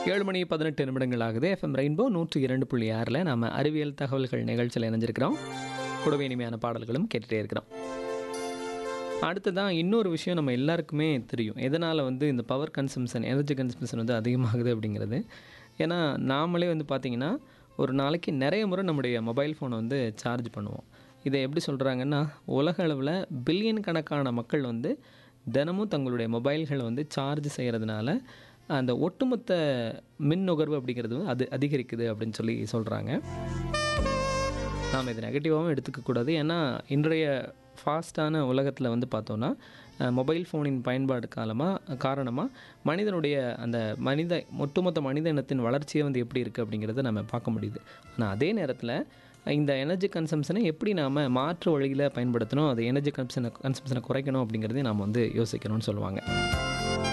ஏழு மணி பதினெட்டு நிமிடங்கள் ஆகுது எஃப்எம் ரெயின்போ நூற்றி இரண்டு புள்ளி ஆறில் நாம் அறிவியல் தகவல்கள் நிகழ்ச்சியில் இணைஞ்சிருக்கிறோம் கூடவே இனிமையான பாடல்களும் கேட்டுகிட்டே இருக்கிறோம் அடுத்ததான் இன்னொரு விஷயம் நம்ம எல்லாருக்குமே தெரியும் எதனால் வந்து இந்த பவர் கன்சம்ஷன் எனர்ஜி கன்சம்ஷன் வந்து அதிகமாகுது அப்படிங்கிறது ஏன்னா நாமளே வந்து பார்த்திங்கன்னா ஒரு நாளைக்கு நிறைய முறை நம்முடைய மொபைல் ஃபோனை வந்து சார்ஜ் பண்ணுவோம் இதை எப்படி சொல்கிறாங்கன்னா உலக அளவில் பில்லியன் கணக்கான மக்கள் வந்து தினமும் தங்களுடைய மொபைல்களை வந்து சார்ஜ் செய்கிறதுனால அந்த ஒட்டுமொத்த மின் நுகர்வு அப்படிங்கிறது அது அதிகரிக்குது அப்படின்னு சொல்லி சொல்கிறாங்க நாம் இதை நெகட்டிவாகவும் எடுத்துக்கக்கூடாது ஏன்னா இன்றைய ஃபாஸ்ட்டான உலகத்தில் வந்து பார்த்தோன்னா மொபைல் ஃபோனின் பயன்பாடு காலமாக காரணமாக மனிதனுடைய அந்த மனித ஒட்டுமொத்த மனித இனத்தின் வளர்ச்சியை வந்து எப்படி இருக்குது அப்படிங்கிறத நம்ம பார்க்க முடியுது ஆனால் அதே நேரத்தில் இந்த எனர்ஜி கன்சம்ஷனை எப்படி நாம் மாற்று வழியில் பயன்படுத்தணும் அது எனர்ஜி கன்சம்ஷனை கன்சம்ஷனை குறைக்கணும் அப்படிங்கிறதையும் நாம் வந்து யோசிக்கணும்னு சொல்லுவாங்க